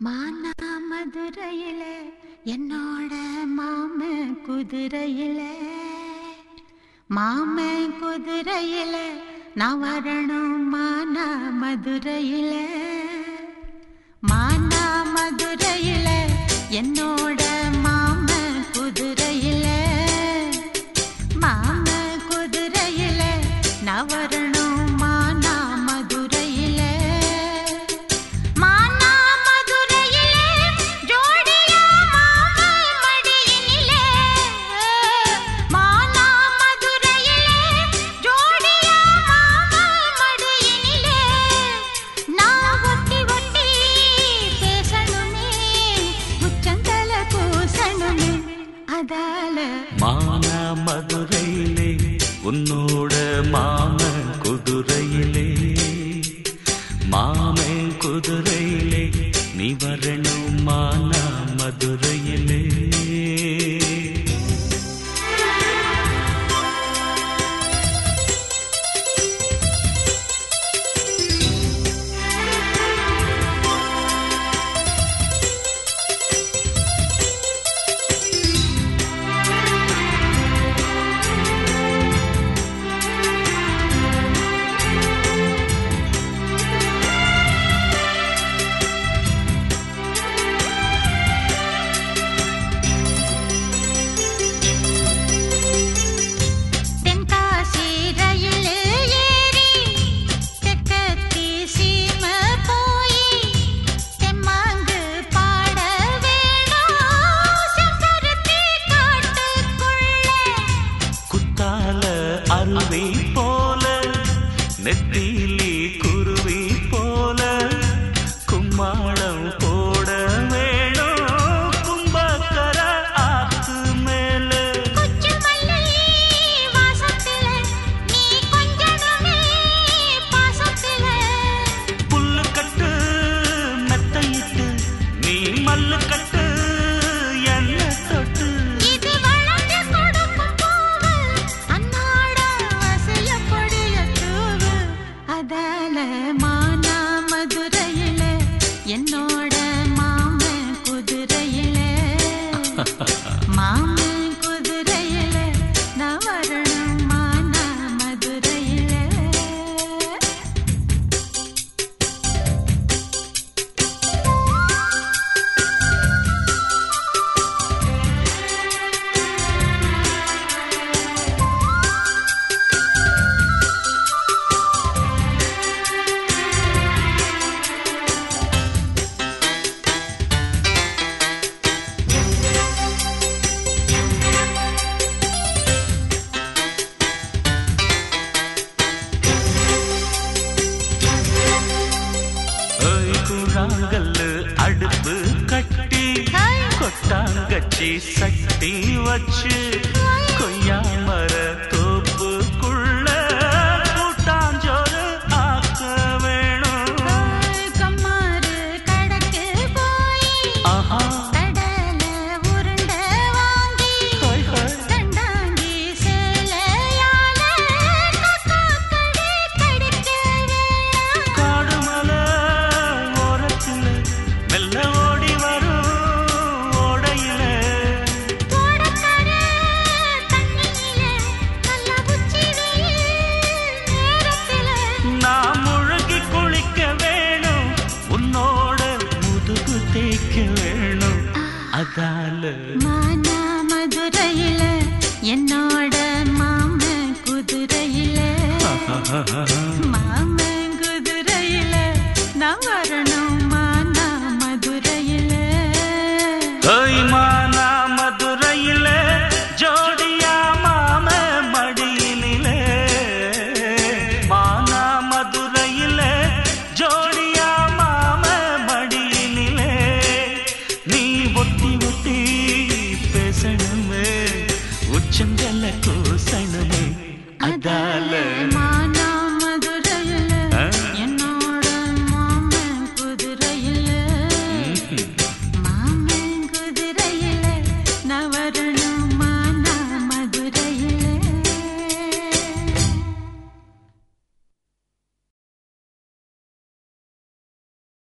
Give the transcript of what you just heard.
மானா மதுரையில என்னோட மாம குதிரையில மாம குதிரையில நான் வரணும் மானா மதுரையில மானா மதுரையில என்னோட மாம குதிரையில மாம குதிரையில நான் வரணும் மானா மதுரையில மானா மதுரையிலே ஜோடியா மாமன் மடியினிலே மானா மதுரையிலே ஜோடியா மாமன் மடியினிலே நான் ஒட்டி ஒட்டி பேசணுமே உச்சந்தல பூசணுமே அதால மான மதுரையிலே உன்னோட மாமன் குதிரையிலே மாமன் குதிரையிலே நீ வரணும் மான மதுரையிலே தென்காசி ரயில் ஏறி தெற்கத்தி சீம போய் தெம்மாங்கு பாட வேணும் செம்பருத்தி காட்டுக்குள்ளே குத்தால அருவி போல நெத்திலி குருவி போல கும்மாளம் போட வேணும் கும்பக்கர ஆத்து மேலே கொச்சுமல்லி வாசத்தில நீ கொஞ்சணுமே பாசத்தில புல்லு கட்டு மெத்தையிட்டு நீ மல்லு கட்டு என்ன தொட்டு இது வளர்ந்து கொடுக்கும் பூவு அன்னாட அசையப்படிய தூவு அதால மானா மதுரையில என்னோட மாமன் குதிரையில மாமன் குதிரையில நான் வரணும் மானா மதுரையில ஏய் கூழாங்கல்லு அடுப்பு கட்டி கொட்டாங்கச்சி சட்டி வச்சு கொய்யா மர தோப்புக்குள்ள கூட்டாஞ்சோறு ஆக்க வேணும் கம்மாறு கடக்கு போய் ஆஹா கடல உருண்டை வாங்கி ஹாய் ஹாய் தண்டாங்கி சேலையால கொக்காக்கடை கடிக்க வேணாம். காடுமலை ஓரத்துல மெல்ல ஓடி வரும் ஓடையில தோடக்கரை தண்ணியில நல்ல உச்சி வெயில் நேரத்தில நான் முழுகி குளிக்க வேணும் உன்னோட முதுகு தேய்க்க வேணும் அதால மானா மதுரையில என்னோட மாமன் குதிரையில